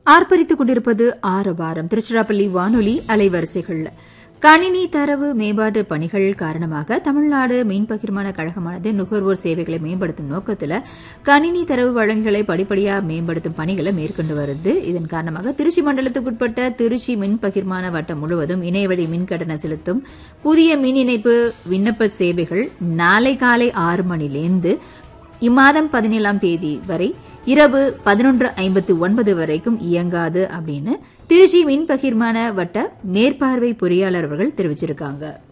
ஆர்ப்பரித்துக் கொண்டிருப்பது ஆரவாரம் திருச்சிராப்பள்ளி வானொலி அலைவரிசைகள் கணினி தரவு மேம்பாட்டு பணிகள் காரணமாக தமிழ்நாடு மின் பகிர்மான கழகமானது நுகர்வோர் சேவைகளை மேம்படுத்தும் நோக்கத்தில் கணினி தரவு வழங்குகளை படிப்படியாக மேம்படுத்தும் பணிகளை மேற்கொண்டு வருது இதன் காரணமாக திருச்சி மண்டலத்துக்குட்பட்ட திருச்சி மின் பகிர்மான வட்டம் முழுவதும் இணையவழி மின் கட்டணம் செலுத்தும் புதிய மின் இணைப்பு விண்ணப்ப சேவைகள் நாளை காலை ஆறு மணிலேருந்து இம்மாதம் பதினேழாம் தேதி வரை இரவு பதினொன்று ஐம்பத்து ஒன்பது வரைக்கும் இயங்காது அப்படின்னு திருச்சி மின் பகிர்மான வட்ட மேற்பார்வை பொறியாளர் அவர்கள் தெரிவிச்சிருக்காங்க